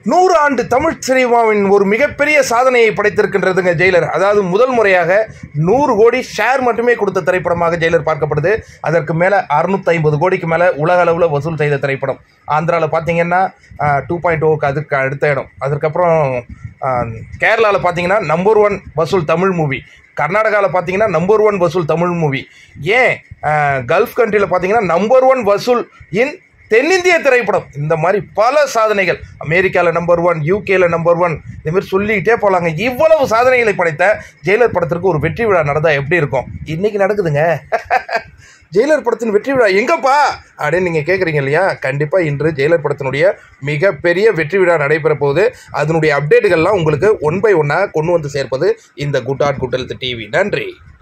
நூறு ஆண்டு தமிழ் சினிமாவின் ஒரு மிகப்பெரிய சாதனையை படைத்திருக்கின்றதுங்க ஜெயிலர் அதாவது முதல் முறையாக நூறு கோடி ஷேர் மட்டுமே கொடுத்த திரைப்படமாக ஜெயிலர் பார்க்கப்படுது அதற்கு மேலே அறுநூத்தி ஐம்பது கோடிக்கு மேலே உலக அளவில் வசூல் செய்த திரைப்படம் ஆந்திராவில் பார்த்தீங்கன்னா டூ பாயிண்ட் ஓக்கு அதுக்கு அடுத்த இடம் அதுக்கப்புறம் கேரளாவில் பார்த்தீங்கன்னா நம்பர் ஒன் வசூல் தமிழ் மூவி கர்நாடகாவில் பார்த்தீங்கன்னா நம்பர் ஒன் வசூல் தமிழ் மூவி ஏன் கல்ஃப் கண்ட்ரியில் பார்த்தீங்கன்னா நம்பர் ஒன் வசூல் இன் தென்னிந்திய திரைப்படம் இந்த மாதிரி பல சாதனைகள் அமெரிக்காவில் நம்பர் ஒன் யூகேல நம்பர் ஒன் இந்த மாதிரி சொல்லிக்கிட்டே போகலாங்க இவ்வளவு சாதனைகளை படைத்த ஜெயிலர் படத்திற்கு ஒரு வெற்றி விழா நடந்தால் எப்படி இருக்கும் இன்னைக்கு நடக்குதுங்க ஜெயிலர் படத்தின் வெற்றி விழா எங்கப்பா அப்படின்னு நீங்கள் கேட்குறீங்க இல்லையா கண்டிப்பாக இன்று ஜெயிலர் படத்தினுடைய மிகப்பெரிய வெற்றி விழா நடைபெற போகுது அதனுடைய அப்டேட்டுகள்லாம் உங்களுக்கு ஒன் பை ஒன்னாக கொண்டு வந்து சேர்ப்பது இந்த good ad good health TV நன்றி